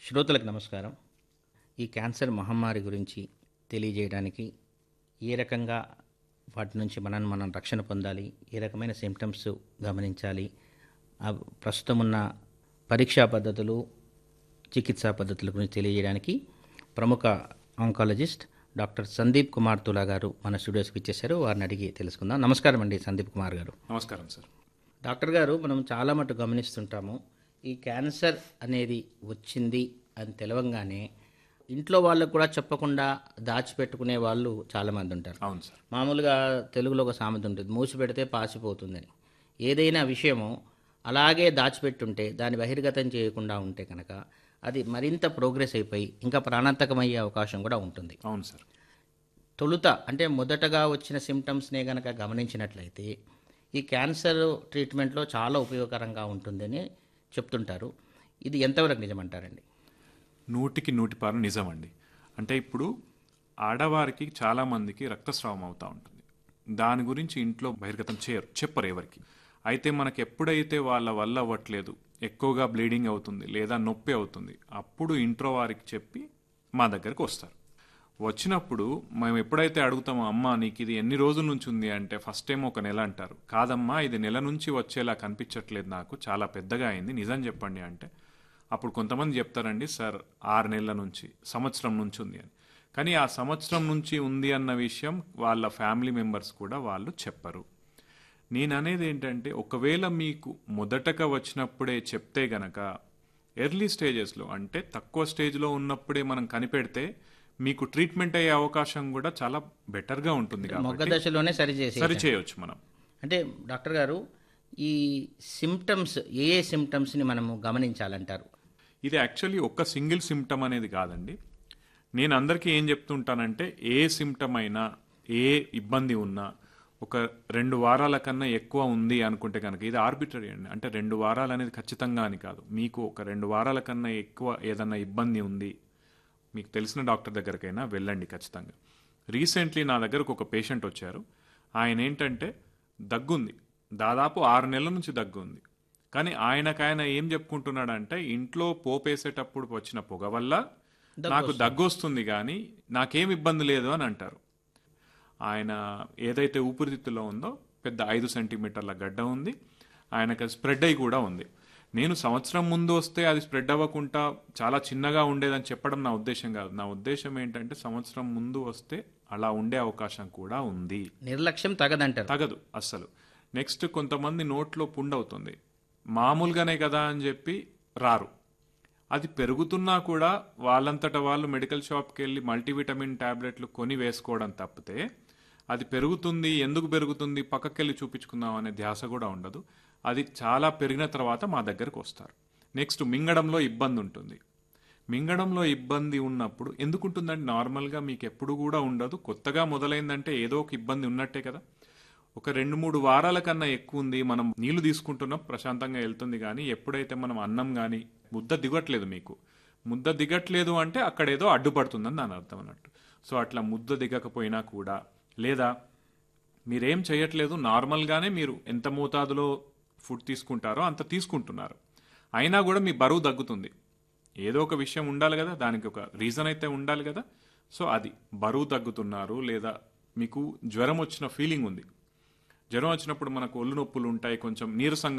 శ్రోతలకు నమస్కారం ఈ క్యాన్సర్ మహమ్మారి గురించి తెలియజేయడానికి ఏ రకంగా వాటి నుంచి మనం మనం రక్షణ పొందాలి ఏ రకమైన సిమ్టమ్స్ గమనించాలి ఆ ప్రస్తుతం ఉన్న పరీక్షా పద్ధతులు చికిత్సా పద్ధతుల గురించి తెలియజేయడానికి ప్రముఖ ఆంకాలజిస్ట్ డాక్టర్ సందీప్ కుమార్ తులా గారు మన స్టూడియోస్కి ఇచ్చేశారు వారిని అడిగి తెలుసుకుందాం నమస్కారం అండి సందీప్ కుమార్ గారు నమస్కారం సార్ డాక్టర్ గారు మనం చాలా మటు గమనిస్తుంటాము ఈ క్యాన్సర్ అనేది వచ్చింది అని తెలవంగానే ఇంట్లో వాళ్ళకు కూడా చెప్పకుండా దాచిపెట్టుకునే వాళ్ళు చాలామంది ఉంటారు అవును సార్ మామూలుగా తెలుగులో ఒక సామెత ఉంటుంది మూసి పెడితే పాసిపోతుందని ఏదైనా విషయము అలాగే దాచిపెట్టుంటే దాన్ని బహిర్గతం చేయకుండా ఉంటే కనుక అది మరింత ప్రోగ్రెస్ అయిపోయి ఇంకా ప్రాణాంతకమయ్యే అవకాశం కూడా ఉంటుంది అవును సార్ తొలుత అంటే మొదటగా వచ్చిన సిమ్టమ్స్నే కనుక గమనించినట్లయితే ఈ క్యాన్సర్ ట్రీట్మెంట్లో చాలా ఉపయోగకరంగా ఉంటుందని చెప్తుంటారు ఇది ఎంతవరకు నిజమంటారండి నూటికి నూటి పాలు నిజమండి అంటే ఇప్పుడు ఆడవారికి చాలా మందికి రక్తస్రావం అవుతూ ఉంటుంది దాని గురించి ఇంట్లో బహిర్గతం చేయరు చెప్పరు ఎవరికి అయితే మనకి ఎప్పుడైతే వాళ్ళ వల్ల అవ్వట్లేదు ఎక్కువగా బ్లీడింగ్ అవుతుంది లేదా నొప్పి అవుతుంది అప్పుడు ఇంట్లో వారికి చెప్పి మా దగ్గరకు వస్తారు వచ్చినప్పుడు మేము ఎప్పుడైతే అడుగుతామో అమ్మా నీకు ఇది ఎన్ని రోజుల నుంచి ఉంది అంటే ఫస్ట్ టైం ఒక నెల అంటారు కాదమ్మా ఇది నెల నుంచి వచ్చేలా కనిపించట్లేదు నాకు చాలా పెద్దగా అయింది నిజం చెప్పండి అంటే అప్పుడు కొంతమంది చెప్తారండి సార్ ఆరు నెలల నుంచి సంవత్సరం నుంచి ఉంది అని కానీ ఆ సంవత్సరం నుంచి ఉంది అన్న విషయం వాళ్ళ ఫ్యామిలీ మెంబర్స్ కూడా వాళ్ళు చెప్పరు నేను అనేది ఏంటంటే ఒకవేళ మీకు మొదటగా వచ్చినప్పుడే చెప్తే గనక ఎర్లీ స్టేజెస్లో అంటే తక్కువ స్టేజ్లో ఉన్నప్పుడే మనం కనిపెడితే మీకు ట్రీట్మెంట్ అయ్యే అవకాశం కూడా చాలా బెటర్గా ఉంటుంది మొగ్గ కాబట్టి దశలోనే సరిచేసి సరి చేయొచ్చు మనం అంటే డాక్టర్ గారు ఈ సిమ్టమ్స్ ఏ ఏ సిమ్టమ్స్ని మనము గమనించాలంటారు ఇది యాక్చువల్లీ ఒక్క సింగిల్ సిమ్టమ్ అనేది కాదండి నేను అందరికీ ఏం చెప్తుంటానంటే ఏ సిమ్టమ్ అయినా ఏ ఇబ్బంది ఉన్నా ఒక రెండు వారాల కన్నా ఎక్కువ ఉంది అనుకుంటే కనుక ఇది ఆర్బిటరీ అండి అంటే రెండు వారాలు అనేది ఖచ్చితంగా అని కాదు మీకు ఒక రెండు వారాల కన్నా ఎక్కువ ఏదన్నా ఇబ్బంది ఉంది మీకు తెలిసిన డాక్టర్ దగ్గరకైనా వెళ్ళండి ఖచ్చితంగా రీసెంట్లీ నా దగ్గరకు ఒక పేషెంట్ వచ్చారు ఆయన ఏంటంటే దగ్గుంది దాదాపు ఆరు నెలల నుంచి దగ్గు ఉంది కానీ ఆయనకాయన ఏం చెప్పుకుంటున్నాడంటే ఇంట్లో పోపేసేటప్పుడు వచ్చిన పొగ వల్ల నాకు దగ్గు వస్తుంది కానీ నాకేం ఇబ్బంది లేదు అని అంటారు ఆయన ఏదైతే ఊపిరితిత్తులో ఉందో పెద్ద ఐదు సెంటీమీటర్ల గడ్డ ఉంది ఆయనకు అది స్ప్రెడ్ అయి కూడా ఉంది నేను సంవత్సరం ముందు వస్తే అది స్ప్రెడ్ అవ్వకుండా చాలా చిన్నగా ఉండేదని చెప్పడం నా ఉద్దేశం కాదు నా ఉద్దేశం ఏంటంటే సంవత్సరం ముందు వస్తే అలా ఉండే అవకాశం కూడా ఉంది నిర్లక్ష్యం తగదంటారు తగదు అస్సలు నెక్స్ట్ కొంతమంది నోట్లో పుండవుతుంది మామూలుగానే కదా అని చెప్పి రారు అది పెరుగుతున్నా కూడా వాళ్ళంతట వాళ్ళు మెడికల్ షాప్కి వెళ్ళి మల్టీవిటమిన్ టాబ్లెట్లు కొని వేసుకోవడం తప్పితే అది పెరుగుతుంది ఎందుకు పెరుగుతుంది పక్కకెళ్ళి చూపించుకుందాం అనే ధ్యాస కూడా ఉండదు అది చాలా పెరిగిన తర్వాత మా దగ్గరకు వస్తారు నెక్స్ట్ మింగడంలో ఇబ్బంది ఉంటుంది మింగడంలో ఇబ్బంది ఉన్నప్పుడు ఎందుకు ఉంటుందంటే నార్మల్గా మీకు ఎప్పుడు కూడా ఉండదు కొత్తగా మొదలైందంటే ఏదో ఒక ఇబ్బంది ఉన్నట్టే కదా ఒక రెండు మూడు వారాల కన్నా ఎక్కువ ఉంది మనం నీళ్లు తీసుకుంటున్నాం ప్రశాంతంగా వెళ్తుంది కానీ ఎప్పుడైతే మనం అన్నం కానీ ముద్ద దిగట్లేదు మీకు ముద్ద దిగట్లేదు అంటే అక్కడ ఏదో అడ్డుపడుతుందని దాని అర్థం అన్నట్టు సో అట్లా ముద్ద దిగకపోయినా కూడా లేదా మీరేం చేయట్లేదు నార్మల్గానే మీరు ఎంత మోతాదులో ఫుడ్ తీసుకుంటారో అంత తీసుకుంటున్నారు అయినా కూడా మీ బరువు తగ్గుతుంది ఏదో ఒక విషయం ఉండాలి కదా దానికి ఒక రీజన్ అయితే ఉండాలి కదా సో అది బరువు తగ్గుతున్నారు లేదా మీకు జ్వరం వచ్చిన ఫీలింగ్ ఉంది జ్వరం వచ్చినప్పుడు మనకు ఒళ్ళు నొప్పులు ఉంటాయి కొంచెం నీరసంగా